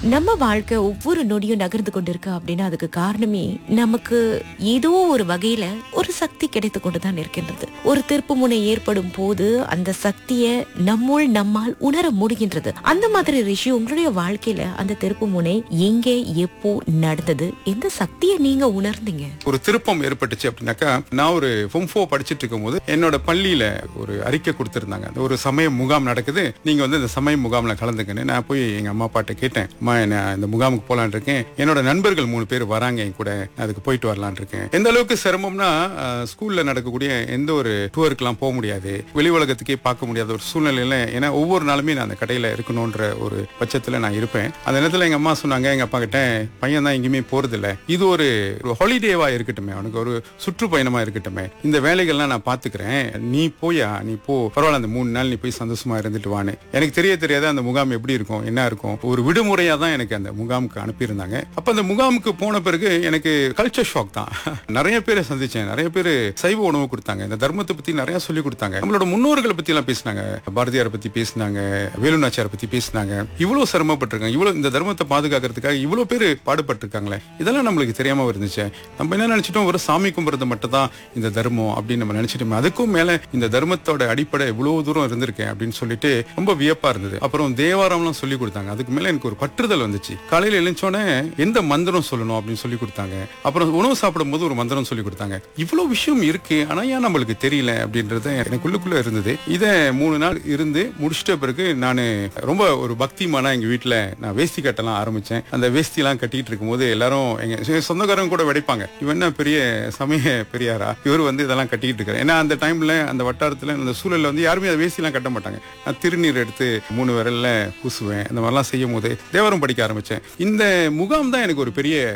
நம்ம வாழ்க்கை ஒவ்வொரு நொடியும் நகர்ந்து கொண்டிருக்கு அப்படின்னா அதுக்கு காரணமே நமக்கு ஏதோ ஒரு வகையில ஒரு சக்தி கிடைத்து கொண்டுதான் இருக்கின்றது ஒரு திருப்புமுனை ஏற்படும் போது அந்த சக்தியை நம்முள் நம்மால் உணர முடிகின்றது அந்த மாதிரி ரிஷி உங்களுடைய வாழ்க்கையில அந்த திருப்புமுனை எங்கே எப்போ நடந்தது எந்த சக்தியை நீங்க உணர்ந்தீங்க ஒரு திருப்பம் ஏற்பட்டுச்சு அப்படின்னாக்கா நான் ஒரு ஃபோம்ஃபோ படிச்சிட்டு இருக்கும்போது என்னோட பள்ளியில ஒரு அறிக்கை கொடுத்திருந்தாங்க அந்த ஒரு சமய முகாம் நடக்குது நீங்க வந்து இந்த சமய முகாம்ல கலந்துக்கன்னு நான் போய் எங்க அம்மா அப்பாட்ட கேட்டேன் அம்மா நான் இந்த முகாமுக்கு போலான் இருக்கேன் என்னோட நண்பர்கள் மூணு பேர் வராங்க என் கூட நான் அதுக்கு போயிட்டு வரலான் இருக்கேன் எந்த அளவுக்கு சிரமம்னா அஹ், ஸ்கூல்ல நடக்கக்கூடிய எந்த ஒரு டூருக்குலாம் போக முடியாது வெளி உலகத்துக்கே பார்க்க முடியாத ஒரு சூழ்நிலையில ஏன்னா ஒவ்வொரு நாளுமே நான் அந்த கடையில இருக்கணும்ன்ற ஒரு பட்சத்துல நான் இருப்பேன் அந்த நேரத்துல எங்க அம்மா சொன்னாங்க எங்க அப்பா கிட்ட பையன் தான் எங்கேயுமே போறது இல்ல இது ஒரு ஒரு ஹாலிடேவா இருக்கட்டுமே அவனுக்கு ஒரு சுற்றுப்பயணமா இருக்கட்டுமே இந்த வேலைகள்லாம் நான் பாத்துக்கிறேன் நீ போயா நீ போ பரவாயில்ல அந்த மூணு நாள் நீ போய் சந்தோஷமா இருந்துட்டு வான்னு எனக்கு தெரிய தெரியாத அந்த முகாம் எப்படி இருக்கும் என்ன இருக்கும் ஒரு விடுமுறையா தான் எனக்கு அந்த முகாமுக்கு அனுப்பியிருந்தாங்க அப்ப அந்த முகாமுக்கு போன பிறகு எனக்கு கல்ச்சர் ஷாக் தான் நிறைய பேரை சந்திச்சேன் நிறைய பேர் சைவ உணவு கொடுத்தாங்க இந்த தர்மத்தை பத்தி நிறைய சொல்லி கொடுத்தாங்க நம்மளோட முன்னோர்களை பத்தி எல்லாம் பேசினாங்க பாரதியாரை பத்தி பேசினாங்க வேலுநாச்சியாரை பத்தி பேசினாங்க இவ்வளவு சிரமப்பட்டிருக்காங்க இவ்வளவு இந்த தர்மத்தை பாதுகாக்கிறதுக்காக இவ்வளவு பேர் பாடுபட்டிருக்காங்களே இதெல்லாம் நம்மளுக்கு தெரியாம இருந்துச்சு நம்ம என்ன நினைச்சிட்டோம் ஒரு சாமி கும்பிடுறது மட்டும் தான் இந்த தர்மம் அப்படின்னு நம்ம நினைச்சிட்டோம் அதுக்கும் மேல இந்த தர்மத்தோட அடிப்படை இவ்வளவு தூரம் இருந்திருக்கேன் அப்படின்னு சொல்லிட்டு ரொம்ப வியப்பா இருந்தது அப்புறம் தேவாரம்லாம் சொல்லி கொடுத்தாங்க அதுக்கு மேல எனக்கு ஒரு பற்றுதல் வந்துச்சு காலையில எழுந்தோடனே எந்த மந்திரம் சொல்லணும் அப்படின்னு சொல்லி கொடுத்தாங்க அப்புறம் உணவு சாப்பிடும்போது ஒரு மந்திரம் சொல்லி கொடுத்தாங்க இவ்வளவு விஷயம் இருக்கு ஆனா ஏன் நம்மளுக்கு தெரியல அப்படின்றது எனக்குள்ளுக்குள்ள இருந்தது இதை மூணு நாள் இருந்து முடிச்சிட்ட பிறகு நான் ரொம்ப ஒரு பக்திமானா எங்க வீட்டுல நான் வேஷ்டி கட்டலாம் ஆரம்பிச்சேன் அந்த வேஷ்டி எல்லாம் கட்டிட்டு இருக்கும்போது எல்லாரும் எங்க சொ- சொந்தக்காரங்க கூட வெடைப்பாங்க இவன் என்ன பெரிய சமய பெரியாரா இவர் வந்து இதெல்லாம் கட்டிக்கிட்டு இருக்காரு ஏன்னா அந்த டைம்ல அந்த வட்டாரத்துல அந்த சூழல்ல வந்து யாருமே அந்த வேஷ்டி எல்லாம் கட்ட மாட்டாங்க நான் திருநீர் எடுத்து மூணு விரல்ல பூசுவேன் அந்த மாதிரிலாம் செய்யும் போது தேவரம் படிக்க ஆரம்பிச்சேன் இந்த முகாம் தான் எனக்கு ஒரு பெரிய